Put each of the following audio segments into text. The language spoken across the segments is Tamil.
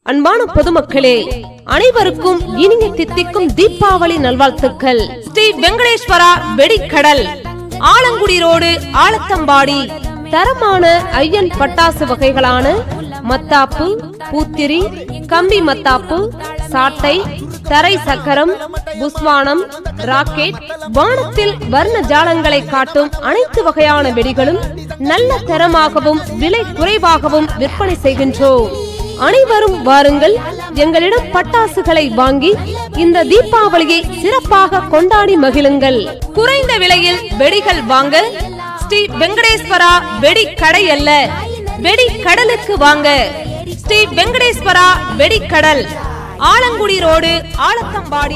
அன்பான பொதுமக்களே அனைவருக்கும் இனிய தித்திக்கும் தீபாவளி நல்வாழ்த்துக்கள் ஸ்ரீ வெங்கடேஸ்வரா வெடிக்கடல் ஆலங்குடி ரோடு ஆலத்தம்பாடி தரமான ஐயன் பட்டாசு வகைகளான மத்தாப்பு பூத்திரி கம்பி மத்தாப்பு சாட்டை தரை சக்கரம் புஸ்வானம் ராக்கெட் வானத்தில் வர்ண ஜாலங்களை காட்டும் அனைத்து வகையான வெடிகளும் நல்ல தரமாகவும் விலை குறைவாகவும் விற்பனை செய்கின்றோம் அனைவரும் வாருங்கள் எங்களிடம் பட்டாசுகளை வாங்கி இந்த தீபாவளியை சிறப்பாக கொண்டாடி மகிழுங்கள் குறைந்த விலையில் வெடிகள் வாங்க ஸ்ரீ வெங்கடேஸ்வரா வெடி கடை அல்ல வெடி கடலுக்கு வாங்க ஸ்ரீ வெங்கடேஸ்வரா வெடிக்கடல் ஆலங்குடி ரோடு ஆலத்தம்பாடி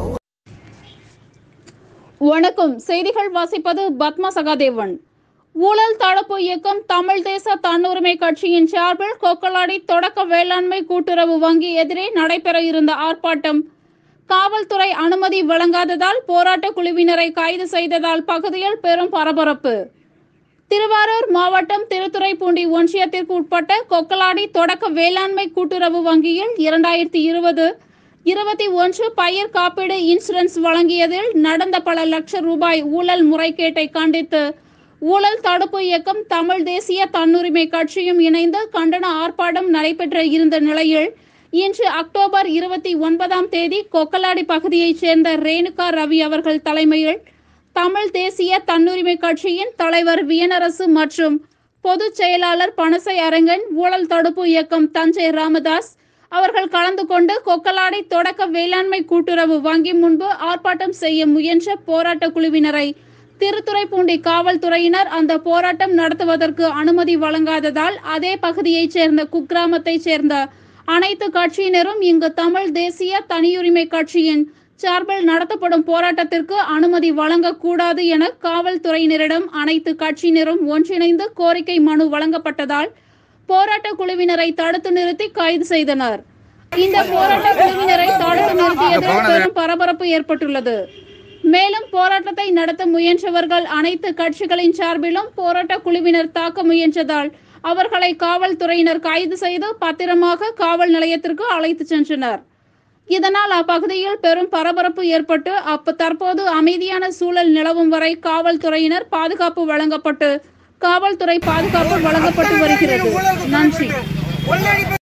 வணக்கம் செய்திகள் வாசிப்பது பத்மா சகாதேவன் ஊழல் தடுப்பு இயக்கம் தமிழ் தேச தன்னுரிமை கட்சியின் சார்பில் கொக்கலாடி தொடக்க வேளாண்மை கூட்டுறவு வங்கி எதிரே நடைபெற இருந்த ஆர்ப்பாட்டம் காவல்துறை அனுமதி வழங்காததால் போராட்ட குழுவினரை கைது செய்ததால் பகுதியில் பெரும் பரபரப்பு திருவாரூர் மாவட்டம் திருத்துறைப்பூண்டி ஒன்றியத்திற்கு உட்பட்ட கொக்கலாடி தொடக்க வேளாண்மை கூட்டுறவு வங்கியில் இரண்டாயிரத்தி இருபது இருபத்தி ஒன்று பயிர் காப்பீடு இன்சூரன்ஸ் வழங்கியதில் நடந்த பல லட்சம் ரூபாய் ஊழல் முறைகேட்டை கண்டித்து ஊழல் தடுப்பு இயக்கம் தமிழ் தேசிய தன்னுரிமை கட்சியும் இணைந்து கண்டன ஆர்ப்பாட்டம் நடைபெற்ற இருந்த நிலையில் இன்று அக்டோபர் இருபத்தி ஒன்பதாம் தேதி கொக்கலாடி பகுதியைச் சேர்ந்த ரேணுகா ரவி அவர்கள் தலைமையில் தமிழ் தேசிய தன்னுரிமை கட்சியின் தலைவர் வியனரசு மற்றும் பொதுச் செயலாளர் பனசை அரங்கன் ஊழல் தடுப்பு இயக்கம் தஞ்சை ராமதாஸ் அவர்கள் கலந்து கொண்டு கொக்கலாடி தொடக்க வேளாண்மை கூட்டுறவு வங்கி முன்பு ஆர்ப்பாட்டம் செய்ய முயன்ற போராட்ட குழுவினரை திருத்துறைப்பூண்டி காவல்துறையினர் அந்த போராட்டம் நடத்துவதற்கு அனுமதி வழங்காததால் அதே பகுதியைச் சேர்ந்த குக்கிராமத்தைச் சேர்ந்த அனைத்து கட்சியினரும் இங்கு தமிழ் தேசிய தனியுரிமை கட்சியின் சார்பில் நடத்தப்படும் போராட்டத்திற்கு அனுமதி வழங்கக்கூடாது என காவல்துறையினரிடம் அனைத்து கட்சியினரும் ஒன்றிணைந்து கோரிக்கை மனு வழங்கப்பட்டதால் போராட்ட குழுவினரை தடுத்து நிறுத்தி கைது செய்தனர் இந்த போராட்ட குழுவினரை தடுத்து நிறுத்தியதில் பெரும் பரபரப்பு ஏற்பட்டுள்ளது மேலும் போராட்டத்தை நடத்த முயன்றவர்கள் அனைத்து கட்சிகளின் சார்பிலும் போராட்ட குழுவினர் தாக்க முயன்றதால் அவர்களை காவல்துறையினர் கைது செய்து பத்திரமாக காவல் நிலையத்திற்கு அழைத்து சென்றனர் இதனால் அப்பகுதியில் பெரும் பரபரப்பு ஏற்பட்டு அப்ப தற்போது அமைதியான சூழல் நிலவும் வரை காவல்துறையினர் பாதுகாப்பு வழங்கப்பட்டு காவல்துறை பாதுகாப்பு வழங்கப்பட்டு வருகிறது நன்றி